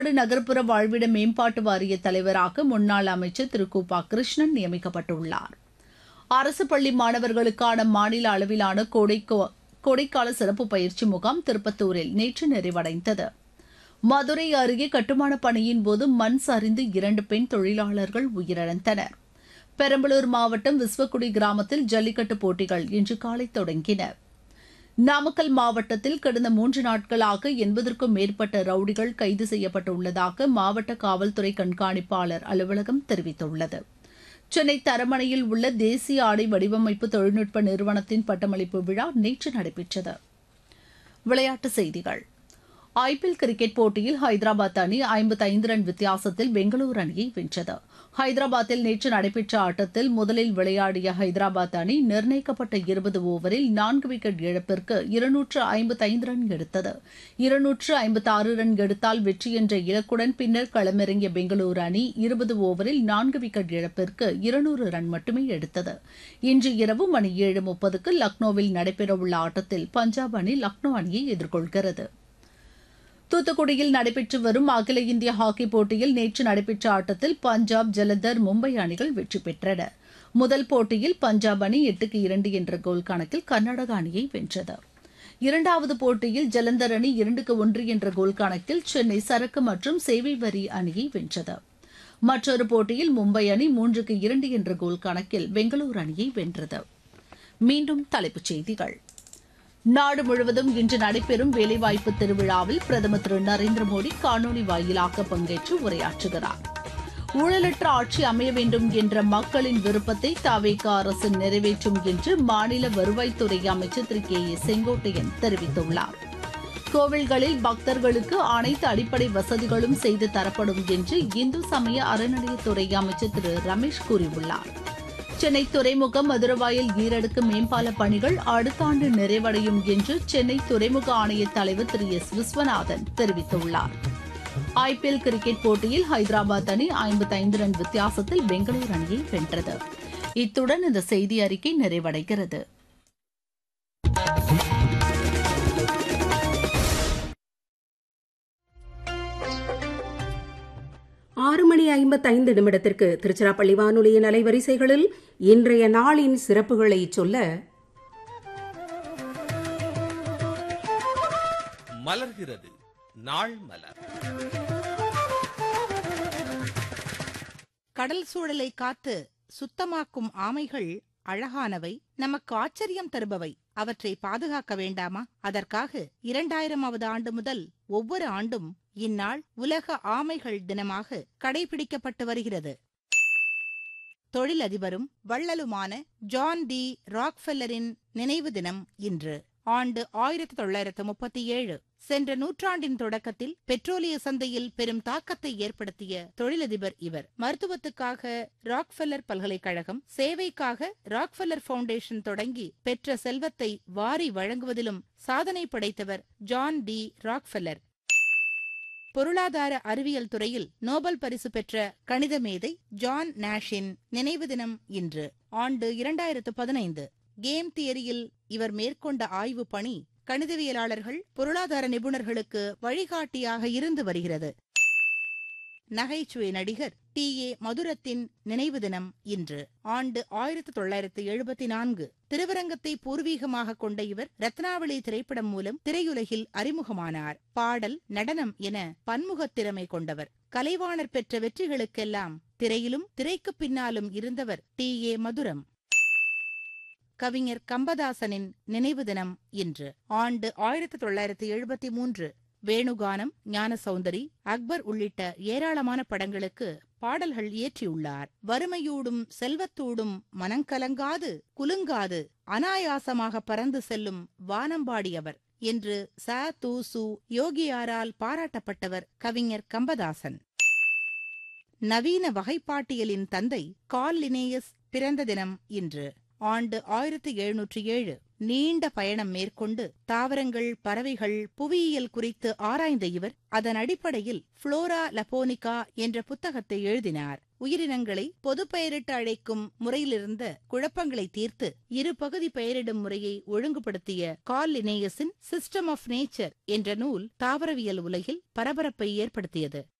தமிழ்நாடு நகர்ப்புற வாழ்விட மேம்பாட்டு வாரிய தலைவராக முன்னாள் அமைச்சர் திரு கூபா கிருஷ்ணன் நியமிக்கப்பட்டுள்ளார் அரசு பள்ளி மாணவர்களுக்கான மாநில அளவிலான கோடைக்கோ கோடைக்கால சிறப்பு பயிற்சி முகாம் திருப்பத்தூரில் நேற்று நிறைவடைந்தது மதுரை அருகே கட்டுமான பணியின் போது மண் சரிந்து இரண்டு பெண் தொழிலாளர்கள் உயிரிழந்தனர் பெரம்பலூர் மாவட்டம் விஸ்வக்குடி கிராமத்தில் ஜல்லிக்கட்டு போட்டிகள் இன்று காலை தொடங்கின நாமக்கல் மாவட்டத்தில் கடந்த மூன்று நாட்களாக எண்பதற்கும் மேற்பட்ட ரவுடிகள் கைது செய்யப்பட்டுள்ளதாக மாவட்ட காவல்துறை கண்காணிப்பாளர் அலுவலகம் தெரிவித்துள்ளது சென்னை தரமணையில் உள்ள தேசிய ஆடை வடிவமைப்பு தொழில்நுட்ப நிறுவனத்தின் பட்டமளிப்பு விழா நேற்று நடைபெற்றது விளையாட்டுச் செய்திகள் ஐபிஎல் கிரிக்கெட் போட்டியில் ஹைதராபாத் அணி ஐம்பத்தைந்து ரன் வித்தியாசத்தில் பெங்களூரு அணியை வென்றது ஹைதராபாத்தில் நேற்று நடைபெற்ற ஆட்டத்தில் முதலில் விளையாடிய ஹைதராபாத் அணி நிர்ணயிக்கப்பட்ட இருபது ஓவரில் நான்கு விக்கெட் இழப்பிற்கு இருநூற்று ஐம்பத்தைந்து ரன் எடுத்தது இருநூற்று ஐம்பத்தாறு ரன் எடுத்தால் வெற்றி என்ற இலக்குடன் பின்னர் களமிறங்கிய பெங்களூரு அணி இருபது ஓவரில் நான்கு விக்கெட் இழப்பிற்கு இருநூறு ரன் மட்டுமே எடுத்தது இன்று இரவு மணி ஏழு முப்பதுக்கு லக்னோவில் நடைபெறவுள்ள ஆட்டத்தில் பஞ்சாப் அணி லக்னோ அணியை எதிர்கொள்கிறது தூத்துக்குடியில் நடைபெற்று வரும் அகில இந்திய ஹாக்கி போட்டியில் நேற்று நடைபெற்ற ஆட்டத்தில் பஞ்சாப் ஜலந்தர் மும்பை அணிகள் வெற்றி பெற்றன முதல் போட்டியில் பஞ்சாப் அணி எட்டுக்கு இரண்டு என்ற கோல் கணக்கில் கர்நாடக அணியை வென்றது இரண்டாவது போட்டியில் ஜலந்தர் அணி இரண்டுக்கு ஒன்று என்ற கோல் கணக்கில் சென்னை சரக்கு மற்றும் சேவை வரி அணியை வென்றது மற்றொரு போட்டியில் மும்பை அணி மூன்றுக்கு இரண்டு என்ற கோல் கணக்கில் பெங்களூரு அணியை வென்றது மீண்டும் தலைப்புச் செய்திகள் நாடு முழுவதும் இன்று நடைபெறும் வேலைவாய்ப்பு திருவிழாவில் பிரதமர் திரு நரேந்திர மோடி காணொலி வாயிலாக பங்கேற்று உரையாற்றுகிறார் ஊழலற்ற ஆட்சி அமைய வேண்டும் என்ற மக்களின் விருப்பத்தை தாவேக அரசு நிறைவேற்றும் என்று மாநில வருவாய்த்துறை அமைச்சர் திரு கே ஏ செங்கோட்டையன் தெரிவித்துள்ளார் கோவில்களில் பக்தர்களுக்கு அனைத்து அடிப்படை வசதிகளும் செய்து தரப்படும் என்று இந்து சமய அறநிலையத்துறை அமைச்சர் திரு ரமேஷ் கூறியுள்ளார் சென்னை துறைமுகம் மதுரவாயல் ஈரடுக்கு மேம்பால பணிகள் அடுத்த ஆண்டு நிறைவடையும் என்று சென்னை துறைமுக ஆணைய தலைவர் திரு எஸ் விஸ்வநாதன் தெரிவித்துள்ளார் ஐபிஎல் கிரிக்கெட் போட்டியில் ஹைதராபாத் அணி ஐம்பத்தைந்து ரன் வித்தியாசத்தில் பெங்களூரு அணியை வென்றது இத்துடன் இந்த செய்தி அறிக்கை நிறைவடைகிறது ஆறு மணி ஐம்பத்தைந்து நிமிடத்திற்கு திருச்சிராப்பள்ளி வானொலியின் அலைவரிசைகளில் இன்றைய நாளின் சிறப்புகளை சொல்ல மலர்கிறது நாள் மலர் கடல் சூழலை காத்து சுத்தமாக்கும் ஆமைகள் அழகானவை நமக்கு ஆச்சரியம் தருபவை அவற்றை பாதுகாக்க வேண்டாமா அதற்காக இரண்டாயிரமாவது ஆண்டு முதல் ஒவ்வொரு ஆண்டும் இந்நாள் உலக ஆமைகள் தினமாக கடைபிடிக்கப்பட்டு வருகிறது தொழிலதிபரும் வள்ளலுமான ஜான் டி ராக்ஃபெல்லரின் நினைவு தினம் இன்று ஆண்டு ஆயிரத்தி தொள்ளாயிரத்து முப்பத்தி ஏழு சென்ற நூற்றாண்டின் தொடக்கத்தில் பெட்ரோலிய சந்தையில் பெரும் தாக்கத்தை ஏற்படுத்திய தொழிலதிபர் இவர் மருத்துவத்துக்காக ராக்ஃபெல்லர் பல்கலைக்கழகம் சேவைக்காக ராக்ஃபெல்லர் பவுண்டேஷன் தொடங்கி பெற்ற செல்வத்தை வாரி வழங்குவதிலும் சாதனை படைத்தவர் ஜான் டி ராக்ஃபெல்லர் பொருளாதார அறிவியல் துறையில் நோபல் பரிசு பெற்ற கணித மேதை ஜான் நாஷின் நினைவு தினம் இன்று ஆண்டு இரண்டாயிரத்து பதினைந்து கேம் தியரியில் இவர் மேற்கொண்ட ஆய்வு பணி கணிதவியலாளர்கள் பொருளாதார நிபுணர்களுக்கு வழிகாட்டியாக இருந்து வருகிறது நகைச்சுவை நடிகர் டி ஏ மதுரத்தின் நினைவு தினம் இன்று ஆண்டு ஆயிரத்தி தொள்ளாயிரத்து எழுபத்தி நான்கு திருவரங்கத்தை பூர்வீகமாக கொண்ட இவர் ரத்னாவளி திரைப்படம் மூலம் திரையுலகில் அறிமுகமானார் பாடல் நடனம் என பன்முகத் திறமை கொண்டவர் கலைவாணர் பெற்ற வெற்றிகளுக்கெல்லாம் திரையிலும் திரைக்குப் பின்னாலும் இருந்தவர் டி ஏ மதுரம் கவிஞர் கம்பதாசனின் நினைவு தினம் இன்று ஆண்டு ஆயிரத்தி தொள்ளாயிரத்தி எழுபத்தி மூன்று வேணுகானம் ஞான சௌந்தரி அக்பர் உள்ளிட்ட ஏராளமான படங்களுக்கு பாடல்கள் இயற்றியுள்ளார் வறுமையூடும் செல்வத்தூடும் மனங்கலங்காது குலுங்காது அனாயாசமாக பறந்து செல்லும் வானம்பாடியவர் என்று ச து சு யோகியாரால் பாராட்டப்பட்டவர் கவிஞர் கம்பதாசன் நவீன வகைப்பாட்டியலின் தந்தை கால் லினேயஸ் பிறந்த தினம் இன்று ஆண்டு ஆயிரத்தி எழுநூற்றி ஏழு நீண்ட பயணம் மேற்கொண்டு தாவரங்கள் பறவைகள் புவியியல் குறித்து ஆராய்ந்த இவர் அதன் அடிப்படையில் புளோரா லபோனிகா என்ற புத்தகத்தை எழுதினார் உயிரினங்களை பொது பெயரிட்டு அழைக்கும் முறையிலிருந்த குழப்பங்களை தீர்த்து இரு பகுதி பெயரிடும் முறையை ஒழுங்குபடுத்திய கால் லினேயஸின் சிஸ்டம் ஆஃப் நேச்சர் என்ற நூல் தாவரவியல் உலகில் பரபரப்பை ஏற்படுத்தியது